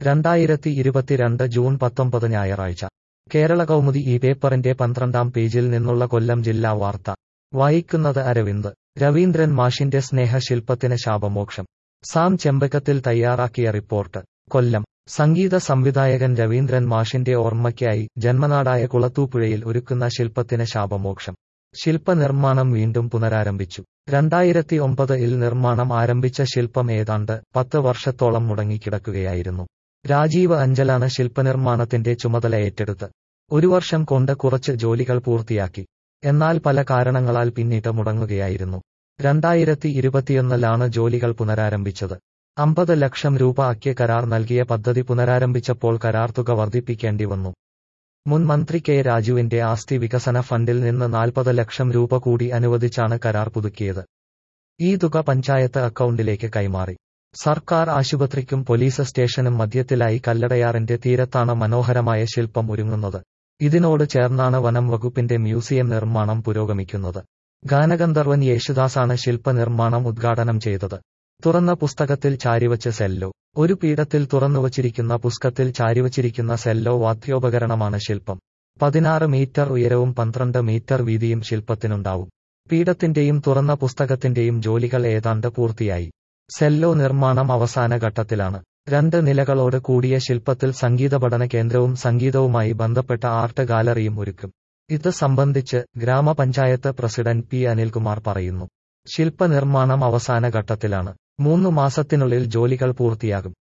രണ്ടായിരത്തി ഇരുപത്തിരണ്ട് ജൂൺ പത്തൊമ്പത് ഞായറാഴ്ച കേരള കൗമുദി ഈ പേപ്പറിന്റെ പന്ത്രണ്ടാം പേജിൽ നിന്നുള്ള കൊല്ലം ജില്ലാ വാർത്ത വായിക്കുന്നത് അരവിന്ദ് രവീന്ദ്രൻ മാഷിന്റെ സ്നേഹശില്പത്തിന് ശാപമോക്ഷം സാം ചെമ്പക്കത്തിൽ തയ്യാറാക്കിയ റിപ്പോർട്ട് കൊല്ലം സംഗീത സംവിധായകൻ രവീന്ദ്രൻ മാഷിന്റെ ഓർമ്മയ്ക്കായി ജന്മനാടായ കുളത്തൂപ്പുഴയിൽ ഒരുക്കുന്ന ശില്പത്തിന് ശാപമോക്ഷം ശില്പനിർമ്മാണം വീണ്ടും പുനരാരംഭിച്ചു രണ്ടായിരത്തി ഒമ്പതിൽ നിർമ്മാണം ആരംഭിച്ച ശില്പം ഏതാണ്ട് പത്ത് വർഷത്തോളം മുടങ്ങിക്കിടക്കുകയായിരുന്നു രാജീവ് അഞ്ചലാണ് ശില്പനിർമ്മാണത്തിന്റെ ചുമതല ഏറ്റെടുത്ത് ഒരു വർഷം കൊണ്ട് കുറച്ച് ജോലികൾ പൂർത്തിയാക്കി എന്നാൽ പല കാരണങ്ങളാൽ പിന്നീട് മുടങ്ങുകയായിരുന്നു രണ്ടായിരത്തി ഇരുപത്തിയൊന്നിലാണ് ജോലികൾ പുനരാരംഭിച്ചത് അമ്പത് ലക്ഷം രൂപ ആക്കിയ കരാർ നൽകിയ പദ്ധതി പുനരാരംഭിച്ചപ്പോൾ കരാർ തുക വർദ്ധിപ്പിക്കേണ്ടി വന്നു മുൻ മന്ത്രി കെ രാജുവിന്റെ ആസ്തി വികസന ഫണ്ടിൽ നിന്ന് നാൽപ്പത് ലക്ഷം രൂപ കൂടി അനുവദിച്ചാണ് കരാർ പുതുക്കിയത് ഈ തുക പഞ്ചായത്ത് അക്കൗണ്ടിലേക്ക് കൈമാറി സർക്കാർ ആശുപത്രിക്കും പോലീസ് സ്റ്റേഷനും മധ്യത്തിലായി കല്ലടയാറിന്റെ തീരത്താണ് മനോഹരമായ ശില്പം ഒരുങ്ങുന്നത് ഇതിനോട് ചേർന്നാണ് വനം വകുപ്പിന്റെ മ്യൂസിയം നിർമ്മാണം പുരോഗമിക്കുന്നത് ഗാനഗന്ധർവൻ യേശുദാസാണ് ശില്പ നിർമ്മാണം ഉദ്ഘാടനം ചെയ്തത് തുറന്ന പുസ്തകത്തിൽ ചാരിവച്ച് സെല്ലോ ഒരു പീഠത്തിൽ തുറന്നുവച്ചിരിക്കുന്ന പുസ്തകത്തിൽ ചാരിവച്ചിരിക്കുന്ന സെല്ലോ വാദ്യോപകരണമാണ് ശില്പം പതിനാറ് മീറ്റർ ഉയരവും പന്ത്രണ്ട് മീറ്റർ വീതിയും ശില്പത്തിനുണ്ടാവും പീഠത്തിന്റെയും തുറന്ന പുസ്തകത്തിന്റെയും ജോലികൾ ഏതാണ്ട് പൂർത്തിയായി സെല്ലോ നിർമ്മാണം അവസാന ഘട്ടത്തിലാണ് രണ്ട് നിലകളോട് കൂടിയ ശില്പത്തിൽ സംഗീത പഠന കേന്ദ്രവും സംഗീതവുമായി ബന്ധപ്പെട്ട ആർട്ട് ഗാലറിയും ഒരുക്കും ഇത് സംബന്ധിച്ച് ഗ്രാമപഞ്ചായത്ത് പ്രസിഡന്റ് പി അനിൽകുമാർ പറയുന്നു ശില്പനിർമ്മാണം അവസാന ഘട്ടത്തിലാണ് മൂന്നു മാസത്തിനുള്ളിൽ ജോലികൾ പൂർത്തിയാകും